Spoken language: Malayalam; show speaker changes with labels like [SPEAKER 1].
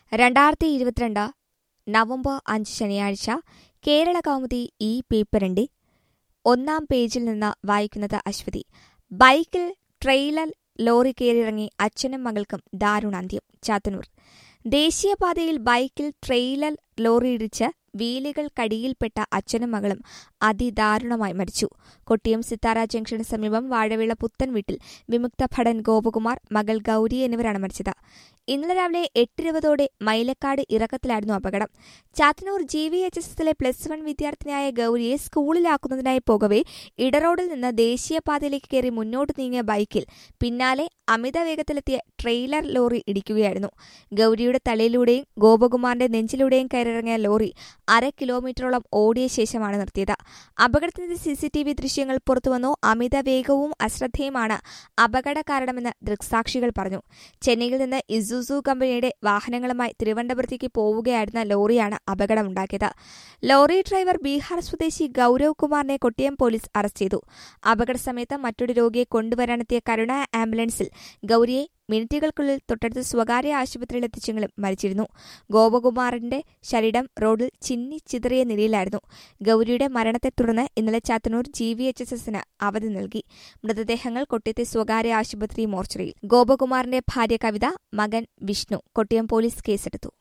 [SPEAKER 1] രണ്ടായിരത്തി ഇരുപത്തിരണ്ട് നവംബർ അഞ്ച് ശനിയാഴ്ച കേരള കൗമുദി ഈ പേപ്പറിന്റെ ഒന്നാം പേജിൽ നിന്ന് വായിക്കുന്നത് അശ്വതി ബൈക്കിൽ ട്രെയിലർ ലോറി കയറിയിറങ്ങി അച്ഛനും മകൾക്കും ദാരുണാന്ത്യം ചാത്തന്നൂർ ദേശീയപാതയിൽ ബൈക്കിൽ ട്രെയിലർ ലോറി ഇടിച്ച് വീലുകൾക്കടിയിൽപ്പെട്ട അച്ഛനും മകളും അതിദാരുണമായി മരിച്ചു കൊട്ടിയം സിത്താര ജംഗ്ഷന് സമീപം വാഴവിള പുത്തൻ വീട്ടിൽ വിമുക്ത ഭടൻ ഗോപകുമാർ മകൾ ഗൌരി എന്നിവരാണ് മരിച്ചത് ഇന്നലെ രാവിലെ എട്ടിരുപതോടെ മൈലക്കാട് ഇറക്കത്തിലായിരുന്നു അപകടം Chathannoor G V H S എസിലെ പ്ലസ് വൺ വിദ്യാർത്ഥിനിയായ ഗൌരിയെ സ്കൂളിലാക്കുന്നതിനായി പോകവെ ഇടറോഡിൽ നിന്ന് ദേശീയപാതയിലേക്ക് കയറി മുന്നോട്ട് നീങ്ങിയ ബൈക്കിൽ പിന്നാലെ അമിത വേഗത്തിലെത്തിയ ട്രെയിലർ ലോറി ഇടിക്കുകയായിരുന്നു ഗൌരിയുടെ തലയിലൂടെയും ഗോപകുമാറിന്റെ നെഞ്ചിലൂടെയും കയറിയിറങ്ങിയ ലോറി അര കിലോമീറ്ററോളം ഓടിയ ശേഷമാണ് നിർത്തിയത് അപകടത്തിന്റെ സിസിടിവി ദൃശ്യങ്ങൾ പുറത്തുവന്നു അമിത വേഗവും അശ്രദ്ധയുമാണ് അപകട കാരണമെന്ന് ദൃക്സാക്ഷികൾ പറഞ്ഞു ചെന്നൈയിൽ നിന്ന് ഇസുസു കമ്പനിയുടെ വാഹനങ്ങളുമായി തിരുവനന്തപുരത്തേക്ക് പോവുകയായിരുന്ന ലോറിയാണ് അപകടമുണ്ടാക്കിയത് ലോറി ഡ്രൈവർ ബീഹാർ സ്വദേശി ഗൌരവ് കുമാറിനെ കൊട്ടിയം പോലീസ് അറസ്റ്റ് ചെയ്തു അപകട സമയത്ത് മറ്റൊരു രോഗിയെ കൊണ്ടുവരാനെത്തിയ കരുണ ആംബുലൻസിൽ ഗൌരിയെ മിനിറ്റുകൾക്കുള്ളിൽ തൊട്ടടുത്ത് സ്വകാര്യ ആശുപത്രിയിൽ എത്തിച്ചെങ്കിലും മരിച്ചിരുന്നു ഗോപകുമാറിന്റെ ശരീരം റോഡിൽ ചിന്നി ചിതറിയ നിലയിലായിരുന്നു ഗൌരിയുടെ മരണത്തെ തുടർന്ന് ഇന്നലെ Chathannoor G V H S എസിന് അവധി നൽകി മൃതദേഹങ്ങൾ കൊട്ടിയത്തെ സ്വകാര്യ ആശുപത്രി മോർച്ചറിയിൽ ഗോപകുമാറിന്റെ ഭാര്യ കവിത മകൻ വിഷ്ണു കൊട്ടിയം പോലീസ് കേസെടുത്തു